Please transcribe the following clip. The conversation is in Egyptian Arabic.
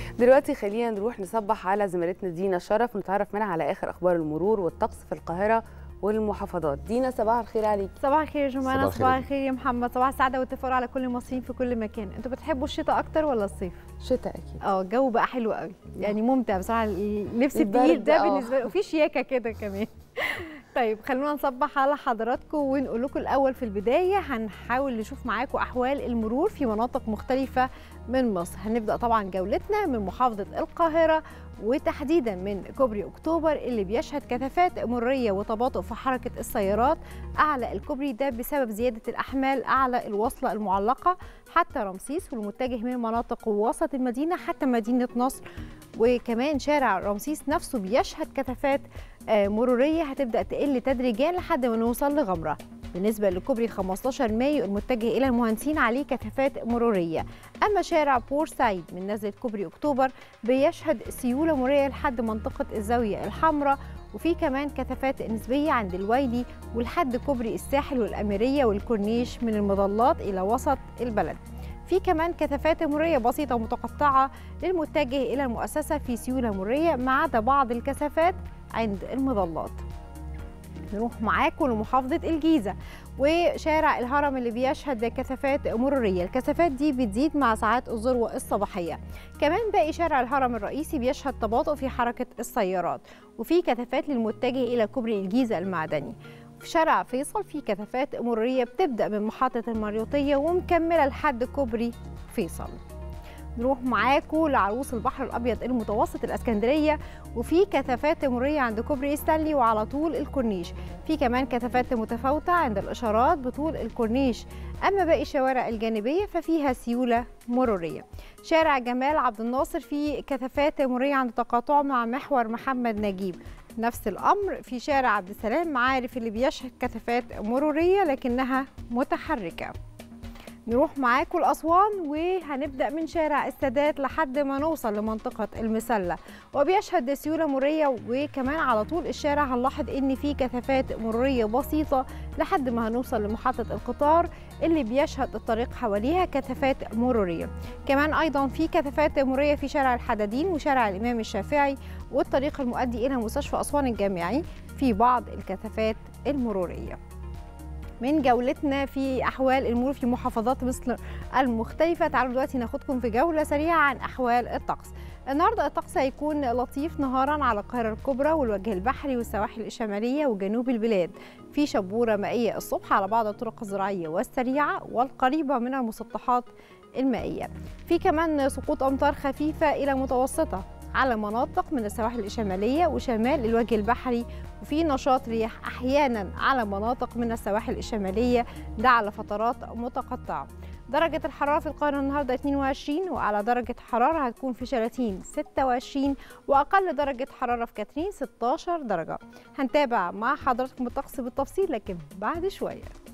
دلوقتي خلينا نروح نصبح على زميلتنا دينا شرف ونتعرف منها على اخر اخبار المرور والطقس في القاهره والمحافظات دينا صباح الخير عليك صباح الخير يا جماعه صباح الخير صباح يا الخير يا محمد صباح السعاده والتفاؤل على كل المصريين في كل مكان انتوا بتحبوا الشتاء اكتر ولا الصيف شتاء اكيد اه الجو بقى حلو قوي يعني ممتع بصراحه اللبس البرد، التقيل ده آه. بالنسبه لي وفي شياكه كده كمان طيب خلونا نصبح على حضراتكم ونقول لكم الاول في البدايه هنحاول نشوف معاكم احوال المرور في مناطق مختلفه من مصر هنبدا طبعا جولتنا من محافظه القاهره وتحديدا من كوبري اكتوبر اللي بيشهد كثافات مروريه وتباطؤ في حركه السيارات اعلى الكوبري ده بسبب زياده الاحمال اعلى الوصله المعلقه حتى رمسيس والمتجه من مناطق وسط المدينه حتى مدينه نصر وكمان شارع رمسيس نفسه بيشهد كثافات آه، مروريه هتبدا تقل تدريجيا لحد ما نوصل لغمره بالنسبة لكوبري 15 مايو المتجه إلى المهندسين عليه كثافات مرورية أما شارع بورسعيد من نزلة كوبري أكتوبر بيشهد سيولة مرورية لحد منطقة الزاوية الحمراء وفي كمان كثافات نسبية عند الويلي ولحد كوبري الساحل والأميرية والكورنيش من المظلات إلى وسط البلد في كمان كثافات مرورية بسيطة متقطعة للمتجه إلى المؤسسة في سيولة مرورية ما عدا بعض الكثافات عند المظلات نروح معاكم لمحافظة الجيزة وشارع الهرم اللي بيشهد كثافات مرورية الكثافات دي بتزيد مع ساعات الذروة الصباحية كمان باقي شارع الهرم الرئيسي بيشهد تباطؤ في حركة السيارات وفي كثافات للمتجه إلى كوبري الجيزة المعدني في شارع فيصل في كثافات مرورية بتبدأ من محطة المريوطية ومكملة لحد كوبري فيصل نروح معاكم لعروس البحر الابيض المتوسط الاسكندريه وفي كثافات مروريه عند كوبري ستانلي وعلى طول الكورنيش في كمان كثافات متفاوته عند الاشارات بطول الكورنيش اما باقي الشوارع الجانبيه ففيها سيوله مروريه شارع جمال عبد الناصر في كثافات مروريه عند تقاطعه مع محور محمد نجيب نفس الامر في شارع عبد السلام معارف اللي بيشهد كثافات مروريه لكنها متحركه نروح معاكم لأسوان وهنبدأ من شارع السادات لحد ما نوصل لمنطقة المسلة وبيشهد سيولة مرورية وكمان على طول الشارع هنلاحظ إن في كثافات مرورية بسيطة لحد ما هنوصل لمحطة القطار اللي بيشهد الطريق حواليها كثافات مرورية كمان أيضا في كثافات مرورية في شارع الحدادين وشارع الإمام الشافعي والطريق المؤدي إلى مستشفى أسوان الجامعي في بعض الكثافات المرورية من جولتنا في احوال المرور في محافظات مصر المختلفه تعالوا دلوقتي ناخدكم في جوله سريعه عن احوال الطقس النهارده الطقس هيكون لطيف نهارا على القاهره الكبرى والوجه البحري والسواحل الشماليه وجنوب البلاد في شبوره مائيه الصبح على بعض الطرق الزراعيه والسريعه والقريبه من المسطحات المائيه في كمان سقوط امطار خفيفه الى متوسطه على مناطق من السواحل الشماليه وشمال الوجه البحري وفي نشاط رياح احيانا على مناطق من السواحل الشماليه ده على فترات متقطعه درجة الحرارة في القاهرة النهاردة 22 وأعلى درجة حرارة هتكون في شلاتين 26 وأقل درجة حرارة في كاترين 16 درجة هنتابع مع حضراتكم الطقس بالتفصيل لكن بعد شوية